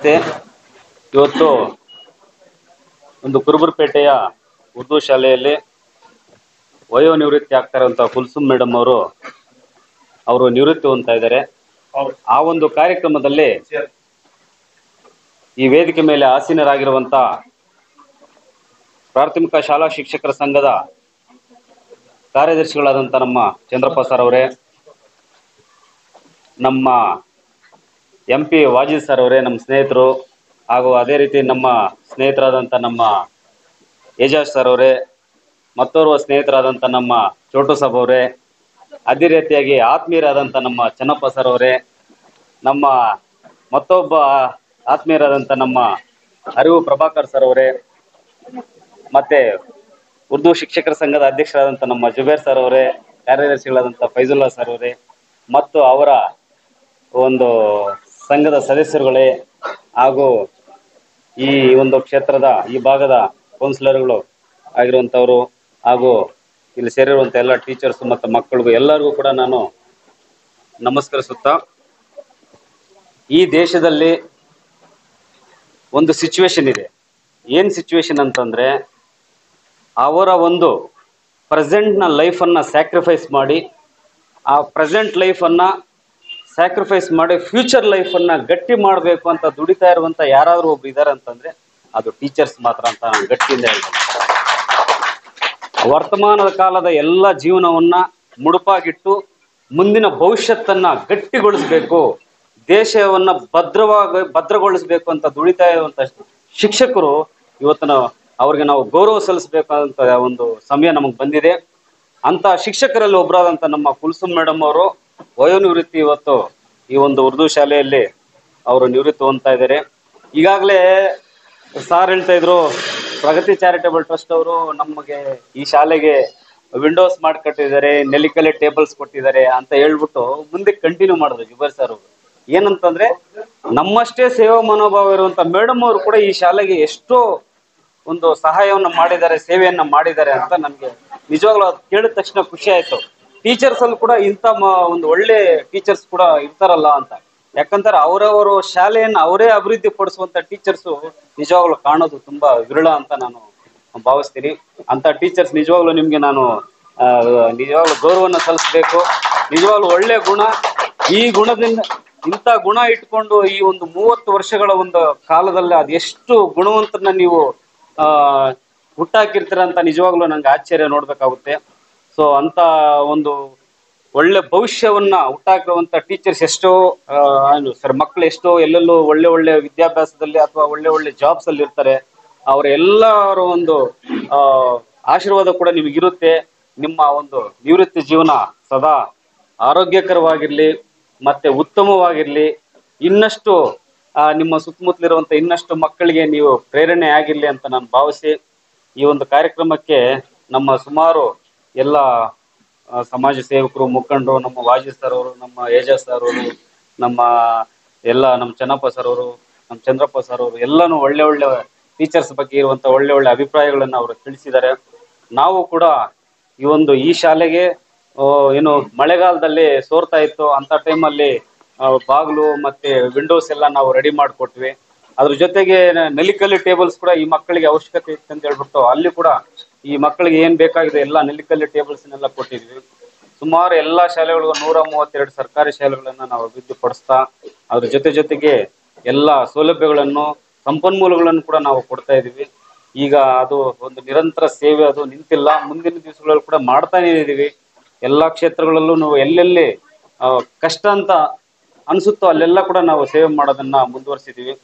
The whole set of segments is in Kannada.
ಮತ್ತೆ ಇವತ್ತು ಒಂದು ಕುರುಬುರಪೇಟೆಯ ಉರ್ದು ಶಾಲೆಯಲ್ಲಿ ವಯೋ ನಿವೃತ್ತಿ ಆಗ್ತಾ ಇರುವಂತ ಕುಲ್ಸುಮ್ ಮೇಡಮ್ ಅವರು ಅವರು ನಿವೃತ್ತಿ ಹೊಂದ್ತಾ ಇದ್ದಾರೆ ಆ ಒಂದು ಕಾರ್ಯಕ್ರಮದಲ್ಲಿ ಈ ವೇದಿಕೆ ಮೇಲೆ ಆಸೀನರಾಗಿರುವಂತ ಪ್ರಾಥಮಿಕ ಶಾಲಾ ಶಿಕ್ಷಕರ ಸಂಘದ ಕಾರ್ಯದರ್ಶಿಗಳಾದಂಥ ನಮ್ಮ ಚಂದ್ರಪ್ಪ ಸರ್ ಅವರೇ ನಮ್ಮ ಎಂ ಪಿ ವಾಜಿದ್ ಸರ್ ಅವರೇ ನಮ್ಮ ಸ್ನೇಹಿತರು ಹಾಗೂ ಅದೇ ರೀತಿ ನಮ್ಮ ಸ್ನೇಹಿತರಾದಂಥ ನಮ್ಮ ಏಜಾಜ್ ಸರ್ ಅವರೇ ಮತ್ತೋರ್ವ ಸ್ನೇಹಿತರಾದಂಥ ನಮ್ಮ ಚೋಟು ಸಾಬ್ ಅವರೇ ಅದೇ ರೀತಿಯಾಗಿ ಆತ್ಮೀಯರಾದಂಥ ನಮ್ಮ ಚನ್ನಪ್ಪ ಸರ್ ಅವರೇ ನಮ್ಮ ಮತ್ತೊಬ್ಬ ಆತ್ಮೀಯರಾದಂಥ ನಮ್ಮ ಅರಿವು ಪ್ರಭಾಕರ್ ಸರ್ ಅವರೇ ಮತ್ತೆ ಉರ್ದು ಶಿಕ್ಷಕರ ಸಂಘದ ಅಧ್ಯಕ್ಷರಾದಂಥ ನಮ್ಮ ಜುಬೇರ್ ಸರ್ ಅವರೇ ಕಾರ್ಯದರ್ಶಿಗಳಾದಂಥ ಫೈಜುಲ್ಲಾ ಸರ್ ಅವರೇ ಮತ್ತು ಅವರ ಒಂದು ಸಂಘದ ಸದಸ್ಯರುಗಳೇ ಹಾಗೂ ಈ ಒಂದು ಕ್ಷೇತ್ರದ ಈ ಭಾಗದ ಕೌನ್ಸಿಲರ್ಗಳು ಆಗಿರುವಂಥವರು ಹಾಗೂ ಇಲ್ಲಿ ಸೇರಿರುವಂಥ ಎಲ್ಲ ಟೀಚರ್ಸ್ ಮತ್ತು ಮಕ್ಕಳಿಗೂ ಎಲ್ಲರಿಗೂ ಕೂಡ ನಾನು ನಮಸ್ಕರಿಸುತ್ತಾ ಈ ದೇಶದಲ್ಲಿ ಒಂದು ಸಿಚುವೇಶನ್ ಇದೆ ಏನು ಸಿಚುವೇಶನ್ ಅಂತಂದ್ರೆ ಅವರ ಒಂದು ಪ್ರೆಸೆಂಟ್ನ ಲೈಫನ್ನು ಸ್ಯಾಕ್ರಿಫೈಸ್ ಮಾಡಿ ಆ ಪ್ರೆಸೆಂಟ್ ಲೈಫನ್ನು ಸ್ಯಾಕ್ರಿಫೈಸ್ ಮಾಡಿ ಫ್ಯೂಚರ್ ಲೈಫನ್ನು ಗಟ್ಟಿ ಮಾಡಬೇಕು ಅಂತ ದುಡಿತಾ ಇರುವಂಥ ಯಾರಾದರೂ ಒಬ್ರು ಇದ್ದಾರೆ ಅಂತಂದ್ರೆ ಅದು ಟೀಚರ್ಸ್ ಮಾತ್ರ ಅಂತ ನಾನು ಗಟ್ಟಿಯಿಂದ ಹೇಳ್ತೀನಿ ವರ್ತಮಾನದ ಕಾಲದ ಎಲ್ಲ ಜೀವನವನ್ನ ಮುಡುಪಾಗಿಟ್ಟು ಮುಂದಿನ ಭವಿಷ್ಯತ್ತನ್ನ ಗಟ್ಟಿಗೊಳಿಸಬೇಕು ದೇಶವನ್ನ ಭದ್ರವಾಗಿ ಭದ್ರಗೊಳಿಸಬೇಕು ಅಂತ ದುಡಿತಾ ಇರುವಂತ ಶಿಕ್ಷಕರು ಇವತ್ತಿನ ಅವ್ರಿಗೆ ನಾವು ಗೌರವ ಸಲ್ಲಿಸಬೇಕಂತ ಒಂದು ಸಮಯ ನಮಗೆ ಬಂದಿದೆ ಅಂತ ಶಿಕ್ಷಕರಲ್ಲಿ ಒಬ್ಬರಾದಂಥ ನಮ್ಮ ಕುಲ್ಸುಮ್ ಮೇಡಮ್ ಅವರು ವಯೋನಿವೃತ್ತಿ ಇವತ್ತು ಈ ಒಂದು ಉರ್ದು ಶಾಲೆಯಲ್ಲಿ ಅವರು ನಿವೃತ್ತಿ ಹೊಂದ್ತಾ ಇದ್ದಾರೆ ಈಗಾಗಲೇ ಸಾರ್ ಹೇಳ್ತಾ ಇದ್ರು ಪ್ರಗತಿ ಚಾರಿಟೇಬಲ್ ಟ್ರಸ್ಟ್ ಅವರು ನಮಗೆ ಈ ಶಾಲೆಗೆ ವಿಂಡೋಸ್ ಮಾಡಿ ಕಟ್ಟಿದ್ದಾರೆ ನೆಲಿಕಲೆ ಟೇಬಲ್ಸ್ ಕೊಟ್ಟಿದ್ದಾರೆ ಅಂತ ಹೇಳ್ಬಿಟ್ಟು ಮುಂದೆ ಕಂಟಿನ್ಯೂ ಮಾಡಿದ್ರು ಜುಬೇರ್ ಸರ್ ಅವರು ಏನಂತಂದ್ರೆ ನಮ್ಮಷ್ಟೇ ಸೇವಾ ಮನೋಭಾವ ಇರುವಂತ ಮೇಡಮ್ ಅವರು ಕೂಡ ಈ ಶಾಲೆಗೆ ಎಷ್ಟೋ ಒಂದು ಸಹಾಯವನ್ನು ಮಾಡಿದ್ದಾರೆ ಸೇವೆಯನ್ನ ಮಾಡಿದ್ದಾರೆ ಅಂತ ನಮ್ಗೆ ನಿಜವಾಗ್ಲೂ ಅದು ಕೇಳಿದ ತಕ್ಷಣ ಖುಷಿ ಆಯ್ತು ಟೀಚರ್ಸ್ ಅಲ್ಲಿ ಕೂಡ ಇಂಥ ಮ- ಒಂದು ಒಳ್ಳೆ ಟೀಚರ್ಸ್ ಕೂಡ ಇರ್ತಾರಲ್ಲ ಅಂತ ಯಾಕಂದ್ರೆ ಅವರವರು ಶಾಲೆಯನ್ನ ಅವರೇ ಅಭಿವೃದ್ಧಿ ಪಡಿಸುವಂತ ಟೀಚರ್ಸ್ ನಿಜವಾಗ್ಲೂ ಕಾಣೋದು ತುಂಬಾ ವಿರಳ ಅಂತ ನಾನು ಭಾವಿಸ್ತೀನಿ ಅಂತ ಟೀಚರ್ಸ್ ನಿಜವಾಗ್ಲೂ ನಿಮ್ಗೆ ನಾನು ಆ, ನಿಜವಾಗ್ಲೂ ಗೌರವನ ಸಲ್ಲಿಸ್ಬೇಕು ನಿಜವಾಗ್ಲೂ ಒಳ್ಳೆ ಗುಣ ಈ ಗುಣದಿಂದ ಇಂಥ ಗುಣ ಇಟ್ಕೊಂಡು ಈ ಒಂದು ಮೂವತ್ತು ವರ್ಷಗಳ ಒಂದು ಕಾಲದಲ್ಲಿ ಅದೆಷ್ಟು ಗುಣವಂತರನ್ನ ನೀವು ಆ ಹುಟ್ಟಾಕಿರ್ತೀರ ಅಂತ ನಿಜವಾಗ್ಲೂ ನಂಗೆ ಆಶ್ಚರ್ಯ ನೋಡ್ಬೇಕಾಗುತ್ತೆ ಸೊ ಅಂತ ಒಂದು ಒಳ್ಳೆ ಭವಿಷ್ಯವನ್ನ ಹುಟ್ಟಾಕಿರುವಂತ ಟೀಚರ್ಸ್ ಎಷ್ಟೋ ಆ, ಏನು ಸರ್ ಮಕ್ಕಳು ಎಷ್ಟೋ ಎಲ್ಲೆಲ್ಲೋ ಒಳ್ಳೆ ಒಳ್ಳೆ ವಿದ್ಯಾಭ್ಯಾಸದಲ್ಲಿ ಅಥವಾ ಒಳ್ಳೆ ಒಳ್ಳೆ ಜಾಬ್ಸ್ ಅಲ್ಲಿ ಇರ್ತಾರೆ ಅವರ ಎಲ್ಲರ ಒಂದು ಆ ಆಶೀರ್ವಾದ ಕೂಡ ನಿಮಗಿರುತ್ತೆ ನಿಮ್ಮ ಒಂದು ನಿವೃತ್ತಿ ಜೀವನ ಸದಾ ಆರೋಗ್ಯಕರವಾಗಿರ್ಲಿ ಮತ್ತೆ ಉತ್ತಮವಾಗಿರ್ಲಿ ಇನ್ನಷ್ಟು ಆ, ನಿಮ್ಮ ಸುತ್ತಮುತ್ತಲಿರುವಂತ ಇನ್ನಷ್ಟು ಮಕ್ಕಳಿಗೆ ನೀವು ಪ್ರೇರಣೆ ಆಗಿರ್ಲಿ ಅಂತ ನಾನು ಭಾವಿಸಿ ಈ ಒಂದು ಕಾರ್ಯಕ್ರಮಕ್ಕೆ ನಮ್ಮ ಸುಮಾರು ಎಲ್ಲ ಆ, ಸಮಾಜ ಸೇವಕರು ಮುಖಂಡರು ನಮ್ಮ ವಾಜಿ ಸರ್ ಅವರು ನಮ್ಮ ಏಜಾಜ್ ಸರ್ ಅವರು ನಮ್ಮ ಎಲ್ಲ ನಮ್ಮ ಚೆನ್ನಪ್ಪ ಸರ್ ಅವರು ನಮ್ಮ ಚಂದ್ರಪ್ಪ ಸರ್ ಅವರು ಎಲ್ಲಾನು ಒಳ್ಳೆ ಒಳ್ಳೆ ಟೀಚರ್ಸ್ ಬಗ್ಗೆ ಇರುವಂತ ಒಳ್ಳೆ ಒಳ್ಳೆ ಅಭಿಪ್ರಾಯಗಳನ್ನ ಅವರು ತಿಳಿಸಿದ್ದಾರೆ ನಾವು ಕೂಡ ಈ ಒಂದು ಈ ಶಾಲೆಗೆ ಆ, ಏನು ಮಳೆಗಾಲದಲ್ಲಿ ಸೋರ್ತಾ ಇತ್ತು ಅಂತ ಟೈಮಲ್ಲಿ ಬಾಗಿಲು ಮತ್ತೆ ವಿಂಡೋಸ್ ಎಲ್ಲ ನಾವು ರೆಡಿ ಮಾಡಿಕೊಟ್ವಿ ಅದ್ರ ಜೊತೆಗೆ ನೆಲಿಕಲ್ಲಿ ಟೇಬಲ್ಸ್ ಕೂಡ ಈ ಮಕ್ಕಳಿಗೆ ಅವಶ್ಯಕತೆ ಇತ್ತು ಅಂತ ಹೇಳ್ಬಿಟ್ಟು ಅಲ್ಲಿ ಕೂಡ ಈ ಮಕ್ಕಳಿಗೆ ಏನ್ ಬೇಕಾಗಿದೆ ಎಲ್ಲ ನೆಲಿಕಲ್ಲಿ ಟೇಬಲ್ಸ್ನೆಲ್ಲ ಕೊಟ್ಟಿದ್ವಿ ಸುಮಾರು ಎಲ್ಲಾ ಶಾಲೆಗಳಿಗೂ ನೂರ ಮೂವತ್ತೆರಡು ಸರ್ಕಾರಿ ಶಾಲೆಗಳನ್ನ ನಾವು ಅಭಿವೃದ್ಧಿ ಪಡಿಸ್ತಾ ಅದ್ರ ಜೊತೆ ಜೊತೆಗೆ ಎಲ್ಲ ಸೌಲಭ್ಯಗಳನ್ನು ಸಂಪನ್ಮೂಲಗಳನ್ನು ಕೂಡ ನಾವು ಕೊಡ್ತಾ ಇದೀವಿ ಈಗ ಅದು ಒಂದು ನಿರಂತರ ಸೇವೆ ಅದು ನಿಂತಿಲ್ಲ ಮುಂದಿನ ದಿವಸಗಳಲ್ಲಿ ಕೂಡ ಮಾಡ್ತಾನೆ ಇದೀವಿ ಎಲ್ಲಾ ಕ್ಷೇತ್ರಗಳಲ್ಲೂ ನಾವು ಎಲ್ಲೆಲ್ಲಿ ಆ, ಕಷ್ಟ ಅಂತ ಅನ್ಸುತ್ತೋ ಅಲ್ಲೆಲ್ಲ ಕೂಡ ನಾವು ಸೇವೆ ಮಾಡೋದನ್ನ ಮುಂದುವರಿಸಿದೀವಿ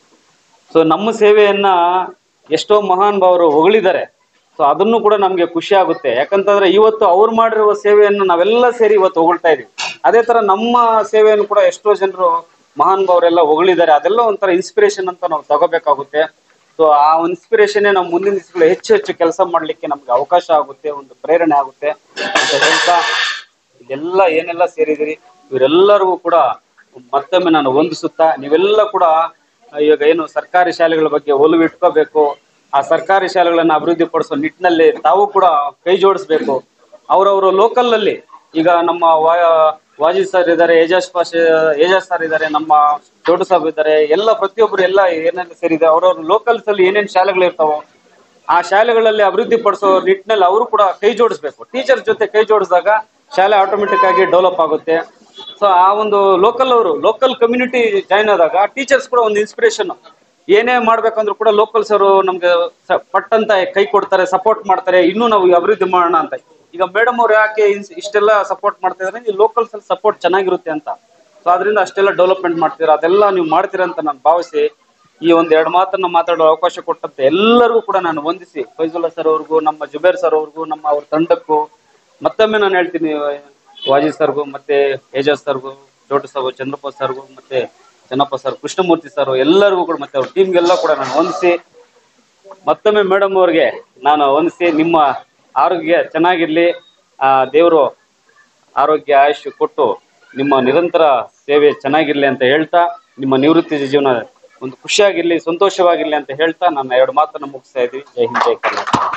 ಸೊ ನಮ್ಮ ಸೇವೆಯನ್ನ ಎಷ್ಟೋ ಮಹಾನ್ ಭಾವರು ಹೊಗಳಿದ್ದಾರೆ ಸೊ ಅದನ್ನು ಕೂಡ ನಮ್ಗೆ ಖುಷಿ ಆಗುತ್ತೆ ಯಾಕಂತಂದ್ರೆ ಇವತ್ತು ಅವ್ರು ಮಾಡಿರುವ ಸೇವೆಯನ್ನು ನಾವೆಲ್ಲ ಸೇರಿ ಇವತ್ತು ಹೊಗಳ್ತಾ ಇದೀವಿ ಅದೇ ತರ ನಮ್ಮ ಸೇವೆಯನ್ನು ಕೂಡ ಎಷ್ಟೋ ಜನರು ಮಹಾನ್ ಭಾವರೆಲ್ಲ ಹೊಗಳಿದ್ದಾರೆ ಅದೆಲ್ಲ ಒಂಥರ ಇನ್ಸ್ಪಿರೇಷನ್ ಅಂತ ನಾವು ತಗೋಬೇಕಾಗುತ್ತೆ ಸೊ ಆ ಇನ್ಸ್ಪಿರೇಷನ್ ನಾವು ಮುಂದಿನ ದಿವಸಗಳು ಹೆಚ್ಚು ಹೆಚ್ಚು ಕೆಲಸ ಮಾಡ್ಲಿಕ್ಕೆ ನಮ್ಗೆ ಅವಕಾಶ ಆಗುತ್ತೆ ಒಂದು ಪ್ರೇರಣೆ ಆಗುತ್ತೆ ಅಂತ ಹೇಳ್ತಾ ಇದೆಲ್ಲ ಏನೆಲ್ಲ ಸೇರಿದಿರಿ ಇವರೆಲ್ಲರಿಗೂ ಕೂಡ ಮತ್ತೊಮ್ಮೆ ನಾನು ವಂದಿಸುತ್ತಾ ನೀವೆಲ್ಲ ಕೂಡ ಇವಾಗ ಏನು ಸರ್ಕಾರಿ ಶಾಲೆಗಳ ಬಗ್ಗೆ ಒಲವು ಇಟ್ಕೋಬೇಕು ಆ ಸರ್ಕಾರಿ ಶಾಲೆಗಳನ್ನ ಅಭಿವೃದ್ಧಿ ಪಡಿಸೋ ನಿಟ್ಟಿನಲ್ಲಿ ತಾವು ಕೂಡ ಕೈ ಜೋಡಿಸ್ಬೇಕು ಅವರವರು ಲೋಕಲ್ ಅಲ್ಲಿ ಈಗ ನಮ್ಮ ವಾ ವಾಜಿದ್ ಸರ್ ಇದ್ದಾರೆ ಏಜಾಜ್ ಪಾಷ ಏಜಾಜ್ ಸರ್ ಇದ್ದಾರೆ ನಮ್ಮ ದೊಡ್ಡ ಸಾಬ್ ಇದ್ದಾರೆ ಎಲ್ಲ ಪ್ರತಿಯೊಬ್ಬರು ಎಲ್ಲ ಏನೆಲ್ಲ ಸೇರಿದೆ ಅವ್ರವ್ರ ಲೋಕಲ್ಸ್ ಅಲ್ಲಿ ಏನೇನ್ ಶಾಲೆಗಳು ಇರ್ತಾವೋ ಆ ಶಾಲೆಗಳಲ್ಲಿ ಅಭಿವೃದ್ಧಿ ಪಡಿಸೋ ನಿಟ್ಟಿನಲ್ಲಿ ಅವರು ಕೂಡ ಕೈ ಜೋಡಿಸ್ಬೇಕು ಟೀಚರ್ ಜೊತೆ ಕೈ ಜೋಡಿಸಿದಾಗ ಶಾಲೆ ಆಟೋಮೆಟಿಕ್ ಆಗಿ ಡೆವಲಪ್ ಆಗುತ್ತೆ ಸೊ ಆ ಒಂದು ಲೋಕಲ್ ಅವರು ಲೋಕಲ್ ಕಮ್ಯುನಿಟಿ ಜಾಯ್ನ್ ಆದಾಗ ಟೀಚರ್ಸ್ ಕೂಡ ಒಂದು ಇನ್ಸ್ಪಿರೇಷನ್ ಏನೇ ಮಾಡ್ಬೇಕಂದ್ರೂ ಕೂಡ ಲೋಕಲ್ಸ್ ಅವರು ನಮ್ಗೆ ಸ- ಪಟ್ಟಂತ ಕೈ ಕೊಡ್ತಾರೆ ಸಪೋರ್ಟ್ ಮಾಡ್ತಾರೆ ಇನ್ನೂ ನಾವು ಅಭಿವೃದ್ಧಿ ಮಾಡೋಣ ಅಂತ ಈಗ ಮೇಡಮ್ ಅವ್ರು ಯಾಕೆ ಇನ್ಸ್- ಇಷ್ಟೆಲ್ಲ ಸಪೋರ್ಟ್ ಮಾಡ್ತಾ ಇದಾರೆ ಈ ಲೋಕಲ್ಸ್ ಅಲ್ಲಿ ಸಪೋರ್ಟ್ ಚೆನ್ನಾಗಿರುತ್ತೆ ಅಂತ ಸೊ ಅದರಿಂದ ಅಷ್ಟೆಲ್ಲ ಡೆವಲಪ್ಮೆಂಟ್ ಮಾಡ್ತೀರಾ ಅದೆಲ್ಲ ನೀವು ಮಾಡ್ತೀರಾ ಅಂತ ನಾನು ಭಾವಿಸಿ ಈ ಒಂದ್ ಎರಡು ಮಾತನ್ನ ಮಾತಾಡೋ ಅವಕಾಶ ಕೊಟ್ಟಂತೆ ಎಲ್ಲರಿಗೂ ಕೂಡ ನಾನು ವಂದಿಸಿ ಫೈಜುಲ್ಲಾ ಸರ್ ಅವ್ರಿಗೂ ನಮ್ಮ ಜುಬೇರ್ ಸರ್ ಅವ್ರಿಗೂ ನಮ್ಮ ಅವ್ರ ತಂಡಕ್ಕೂ ಮತ್ತೊಮ್ಮೆ ನಾನು ಹೇಳ್ತೀನಿ ವಾಜಿದ್ ಸರ್ಗೂ ಮತ್ತೆ ಏಜಾಜ್ ಸರ್ಗೂ ದೊಡ್ಡ ಸಾಬು ಚಂದ್ರಪ್ಪ ಸರ್ಗೂ ಮತ್ತೆ ಚೆನ್ನಪ್ಪ ಸರ್ ಕೃಷ್ಣಮೂರ್ತಿ ಸರ್ ಎಲ್ಲರಿಗೂ ಕೂಡ ಮತ್ತೆ ಅವ್ರ ಟೀಮ್ಗೆಲ್ಲ ಕೂಡ ನಾನು ವಂದಿಸಿ ಮತ್ತೊಮ್ಮೆ ಮೇಡಮ್ ಅವ್ರಿಗೆ ನಾನು ವಂದಿಸಿ ನಿಮ್ಮ ಆರೋಗ್ಯ ಚೆನ್ನಾಗಿರ್ಲಿ ಆ ದೇವರು ಆರೋಗ್ಯ ಆಯುಷ್ ಕೊಟ್ಟು ನಿಮ್ಮ ನಿರಂತರ ಸೇವೆ ಚೆನ್ನಾಗಿರ್ಲಿ ಅಂತ ಹೇಳ್ತಾ ನಿಮ್ಮ ನಿವೃತ್ತಿ ಜೀವನ ಒಂದು ಖುಷಿಯಾಗಿರ್ಲಿ ಸಂತೋಷವಾಗಿರ್ಲಿ ಅಂತ ಹೇಳ್ತಾ ನನ್ನ ಎರಡು ಮಾತನ್ನ ಮುಗಿಸ್ತಾ ಇದ್ದೀವಿ ಜೈ ಹಿಂದ್ ಜೈ ಕರ್ನಾಟಕ